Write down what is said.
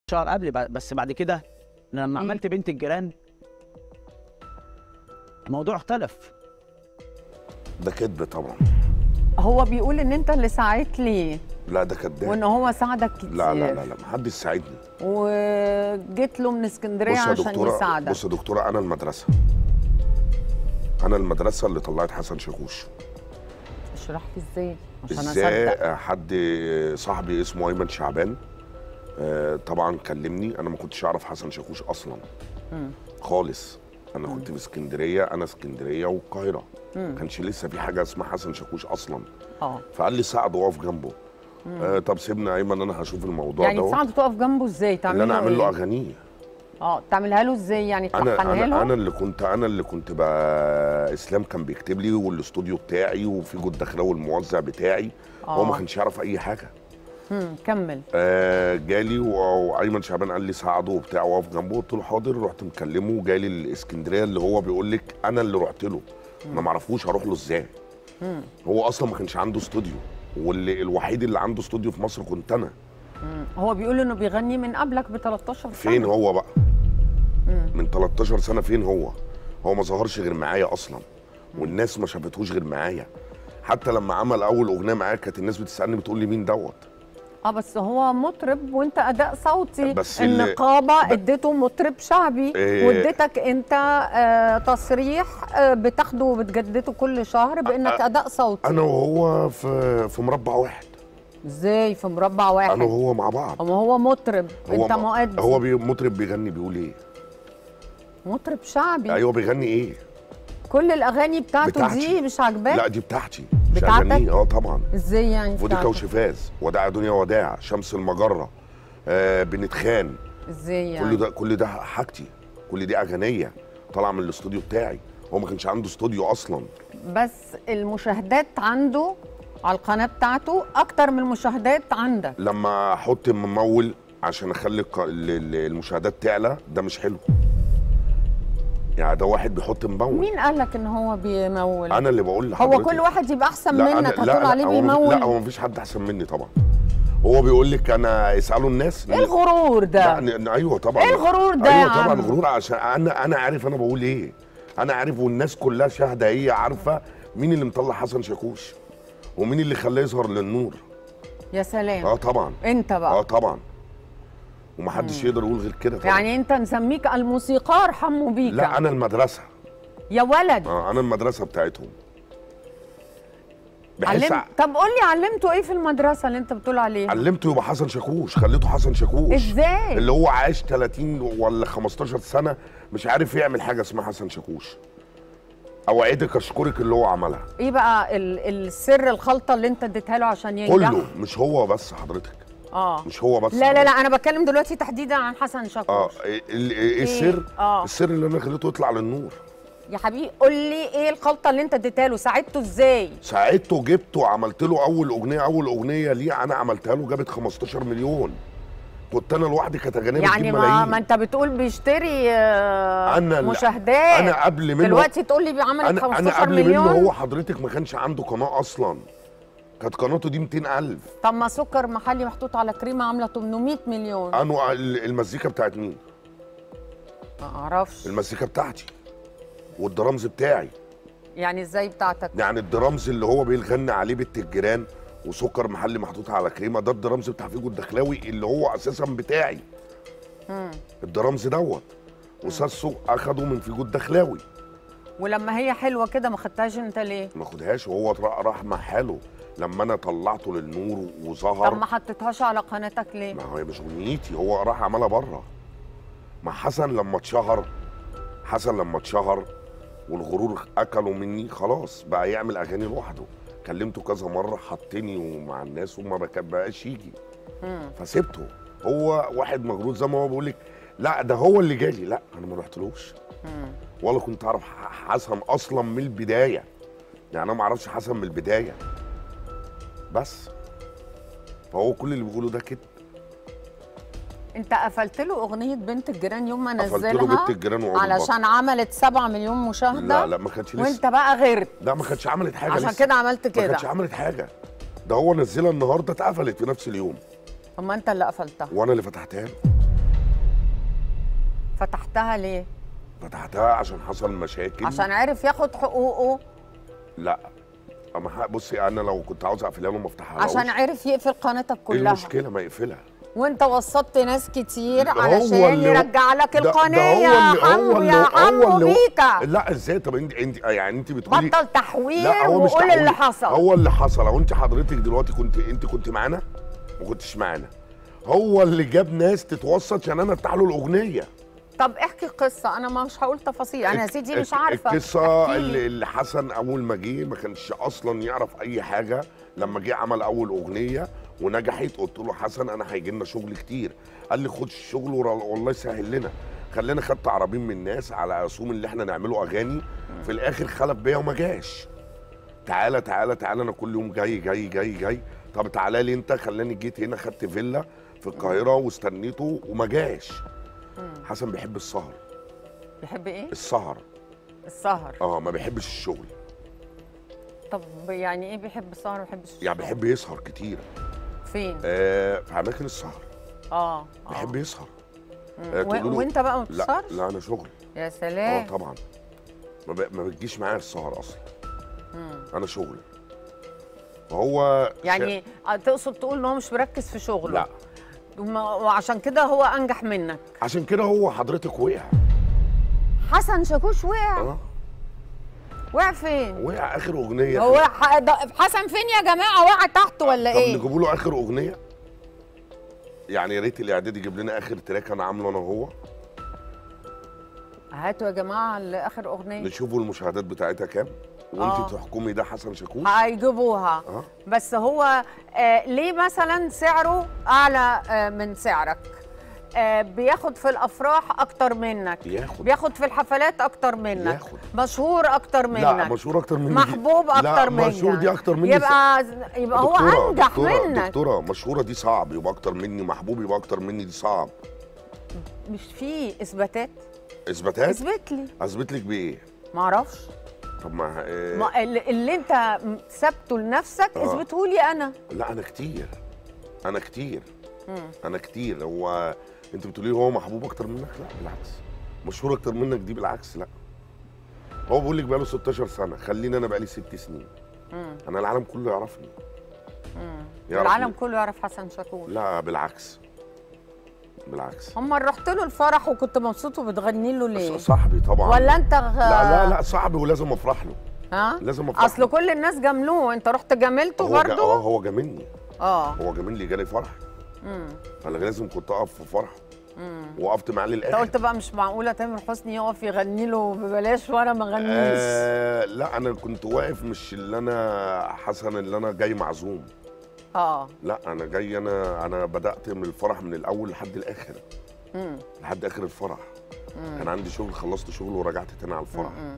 شهر قبل ب- بس بعد كده لما عملت بنت الجيران الموضوع اختلف ده كذب طبعا هو بيقول ان انت اللي ساعدت ليه لا ده كذاب وان هو ساعدك كتير لا لا لا لا محدش ساعدني وجيت له من اسكندريه بص يا عشان دكتوره يساعدك بص يا دكتوره انا المدرسه انا المدرسه اللي طلعت حسن شاكوش اشرح لي ازاي عشان اصدق ازاي حد صاحبي اسمه ايمن شعبان آه، طبعا كلمني انا ما كنتش اعرف حسن شاكوش اصلا خالص انا كنت في اسكندريه انا اسكندريه والقاهره ما كانش لسه في حاجه اسمها حسن شاكوش اصلا اه فقال لي ساعد واقف جنبه آه طب سيبني يا ايمن انا هشوف الموضوع يعني ده تساعده تقف جنبه ازاي تعمل اللي انا له اعمل له إيه؟ اغانيه اه تعملها له ازاي يعني انا تلحنها انا له انا اللي كنت انا اللي كنت بقى اسلام كان بيكتب لي والاستوديو بتاعي وفي جود دخلاوي الموزع بتاعي هو ما آه. كانش يعرف اي حاجه مم. كمل آه جالي و- وايمن شعبان قال لي ساعده وبتاع واقف جنبه قلت له حاضر رحت مكلمه جالي الاسكندريه اللي هو بيقول لك انا اللي رحت له انا ما اعرفوش هروح له ازاي هو اصلا ما كانش عنده استوديو واللي الوحيد اللي عنده استوديو في مصر كنت انا هو بيقول انه بيغني من قبلك ب 13 سنه فين هو بقى من 13 سنه فين هو هو ما ظهرش غير معايا اصلا والناس ما شافتهوش غير معايا حتى لما عمل اول اغنيه معايا كانت الناس بتسالني بتقول لي مين دوت اه بس هو مطرب وانت اداء صوتي بس اللي- النقابه اديته مطرب شعبي إيه. واديتك انت آه تصريح آه بتاخده وبتجدده كل شهر بانك اداء صوتي انا وهو في في مربع واحد ازاي في مربع واحد انا وهو مع بعض اما هو مطرب هو انت ما- مؤدي هو بي مطرب بيغني بيقول ايه مطرب شعبي ايوه بيغني ايه كل الاغاني بتاعته بتاعتي. دي مش عاجباك لا دي بتاعتي مش بتاعتك؟ اغانيه اه طبعا ازاي يعني فوديكا بتاعتك؟ وشفاز وداع دنيا وداع شمس المجره آه بنتخان ازاي يعني كل ده كل ده حاجتي كل دي اغنيه طالعه من الاستوديو بتاعي هو ما كانش عنده استوديو اصلا بس المشاهدات عنده على القناه بتاعته اكتر من المشاهدات عندك لما احط ممول عشان اخلي الق- ال- ال- المشاهدات تعلى ده مش حلو يعني ده واحد بيحط ممول مين قال لك ان هو بيمول انا اللي بقول لحضرتك هو كل واحد يبقى احسن لا منك أنا- هتقول لا عليه لا هو مفيش- بيمول لا هو مفيش حد احسن مني طبعا هو بيقول لك انا اسالوا الناس ايه الغرور ده لا ن- ايوه طبعا إيه الغرور ده ايوه يا طبعا عم؟ الغرور عشان انا انا عارف انا بقول ايه انا عارف والناس كلها شاهده هي عارفه مين اللي مطلع حسن شاكوش ومين اللي خلاه يظهر للنور يا سلام اه طبعا انت اه بقى طبعا ومحدش يقدر يقول غير كده طبعا يعني انت نسميك الموسيقار حمو بيكا لا انا المدرسه يا ولد اه انا المدرسه بتاعتهم بحس علم... طب قول لي علمته ايه في المدرسه اللي انت بتقول عليها علمته يبقى حسن شاكوش خليته حسن شاكوش ازاي اللي هو عايش 30 ولا 15 سنه مش عارف يعمل حاجه اسمها حسن شاكوش اوعدك اشكرك اللي هو عملها ايه بقى ال... السر الخلطه اللي انت اديتها له عشان ينجح كله مش هو بس حضرتك اه مش هو بس لا لا لا انا بتكلم دلوقتي تحديدا عن حسن اه شاكوش ايه ال- إيه السر آه. السر اللي انا خليته يطلع للنور يا حبيبي قول لي ايه الخلطه اللي انت اديتها له ساعدته ازاي ساعدته جبته عملت له اول اغنيه اول اغنيه ليه انا عملتها له جابت 15 مليون كنت انا لوحدي كانت اغانيه يعني بتجيب ما, ملايين ما انت بتقول بيشتري آه أنا لا- مشاهدات انا قبل منه دلوقتي تقول لي عملت انا 15 انا قبل مليون منه هو حضرتك ما كانش عنده قناه اصلا كانت قناته دي 200000 طب ما سكر محلي محطوط على كريمه عامله 800 مليون انا ال- المزيكا بتاعت مين ما اعرفش المزيكا بتاعتي والدرامز بتاعي يعني ازاي بتاعتك يعني الدرامز اللي هو بيغني عليه بنت الجيران وسكر محلي محطوط على كريمه ده الدرامز بتاع فيجو الدخلاوي اللي هو اساسا بتاعي الدرامز دوت وساسو اخده من فيجو الدخلاوي ولما هي حلوه كده ما خدتهاش انت ليه ما خدهاش وهو را- راح مع حاله لما انا طلعته للنور طب وظهر ما حطيتهاش على قناتك ليه ما هي مش اغنيتي هو راح عملها بره مع حسن لما اتشهر حسن لما اتشهر والغرور اكله مني خلاص بقى يعمل اغاني لوحده كلمته كذا مره حطني ومع الناس وما بك- بقاش يجي فسبته هو واحد مغرور زي ما هو بيقول لك لا ده هو اللي جالي لا انا ما رحتلوش ولا كنت اعرف ح- حسن اصلا من البدايه يعني انا ما اعرفش حسن من البدايه بس فهو كل اللي بيقوله ده كده انت قفلت له اغنيه بنت الجيران يوم ما قفلت له نزلها بنت الجيران وعود علشان عملت 7 مليون مشاهده لا لا ما كانتش لسه وانت بقى غيرت لا ما كانتش عملت حاجه عشان لسه. كده عملت ما كانتش كده عملت حاجه ده هو نزلها النهارده اتقفلت في نفس اليوم طب ما انت اللي قفلتها وانا اللي فتحتها له فتحتها ليه فتحتها عشان حصل مشاكل عشان عرف ياخد حقوقه لا اما ح- بصي انا لو كنت عاوز اقفلها له ما افتحها عشان عرف يقفل قناتك ايه كلها المشكله ما يقفلها وانت وسطت ناس كتير هو علشان اللي هو- يرجع لك ده- ده القناه هو يا اللي- هو حمو اللي- يا هو حمو اللي هو- بيكا لا ازاي طب انت انت يعني انت بتقولي بطل تحوير لا هو مش وقول تحويل. اللي حصل هو اللي حصل هو انت حضرتك دلوقتي كنت انت كنت معانا ما كنتش معانا هو اللي جاب ناس تتوسط عشان انا افتح له الاغنيه طب احكي قصه انا مش هقول تفاصيل انا يا الك- سيدي مش الك- عارفه القصه احكي لي. اللي, اللي حسن اول ما جه ما كانش اصلا يعرف اي حاجه لما جه عمل اول اغنيه ونجحت قلت له حسن انا هيجي لنا شغل كتير قال لي خد الشغل ورا- والله يسهل لنا خلينا خدت عربين من الناس على اسوم اللي احنا نعمله اغاني في الاخر خلف بيا وما جاش تعالى تعالى تعالى انا كل يوم جاي جاي جاي جاي طب تعالى لي انت خلاني جيت هنا خدت فيلا في القاهره واستنيته وما جاش حسن بيحب السهر بيحب ايه السهر السهر اه ما بيحبش الشغل طب يعني ايه بيحب السهر ما بيحبش يعني بيحب يسهر كتير فين آه في اماكن السهر اه بيحب آه. يسهر مم. آه، و- تقولوا له- وانت بقى ما لا بتسهرش لا انا شغل يا اه سلام طبعا ما, ب... ما بتجيش معايا السهر اصلا مم. انا شغل فهو يعني آه، تقصد تقول ان هو مش مركز في شا... شغله لا وما- وعشان كده هو انجح منك عشان كده هو حضرتك وقع حسن شاكوش وقع اه وقع فين وقع اخر اغنيه هو ح- ده- حسن فين يا جماعه وقع تحت ولا طب ايه نجيبوا له اخر اغنيه يعني يا ريت الاعداد يجيب لنا اخر تراك انا عامله انا وهو هاتوا يا جماعه لاخر اغنيه نشوفوا المشاهدات بتاعتها كام آه. وانت تحكمي ده حسن شاكوش هيجيبوها اه بس هو آه ليه مثلا سعره اعلى آه من سعرك آه بياخد في الافراح اكتر منك ياخد بياخد في الحفلات اكتر منك ياخد مشهور اكتر منك لا مشهور اكتر مني دي- محبوب لا اكتر منك مشهور دي اكتر مني يبقى يبقى هو دكتورة انجح دكتورة منك دكتورة مشهورة دي صعب يبقى أكتر مني محبوب يبقى أكتر مني دي صعب مش في اثباتات إثباتات اثبت لي أثبت لك بإيه؟ معرفش طب ما, إيه؟ ما اللي اللي انت سبته لنفسك آه. اثبته لي انا لا أنا كتير أنا كتير مم. أنا كتير هو أنت بتقولي هو محبوب أكتر منك؟ لا بالعكس مشهور أكتر منك دي بالعكس لا هو بيقول لك بقاله 16 سنة خليني أنا بقالي ست سنين مم. أنا العالم كله يعرفني مم. يعرف العالم مين؟ كله يعرف حسن شاكوش لا بالعكس بالعكس اما رحت له الفرح وكنت مبسوط وبتغني له ليه صاحبي طبعا ولا انت غ... لا لا لا صاحبي ولازم أفرح له ها لازم أفرح اصل له. كل الناس جاملوه انت رحت جاملته هو جا... برضه اه هو جاملني اه هو جامل لي جالي فرح امم انا لازم كنت اقف في فرحه امم وقفت معاه انت للاخر قلت بقى مش معقوله تامر حسني يقف يغني له ببلاش وانا ما اغنيش آه لا انا كنت واقف مش اللي انا حسن اللي انا جاي معزوم اه لا انا جاي انا انا بدات من الفرح من الاول لحد الاخر امم لحد اخر الفرح كان عندي شغل خلصت شغل ورجعت تاني على الفرح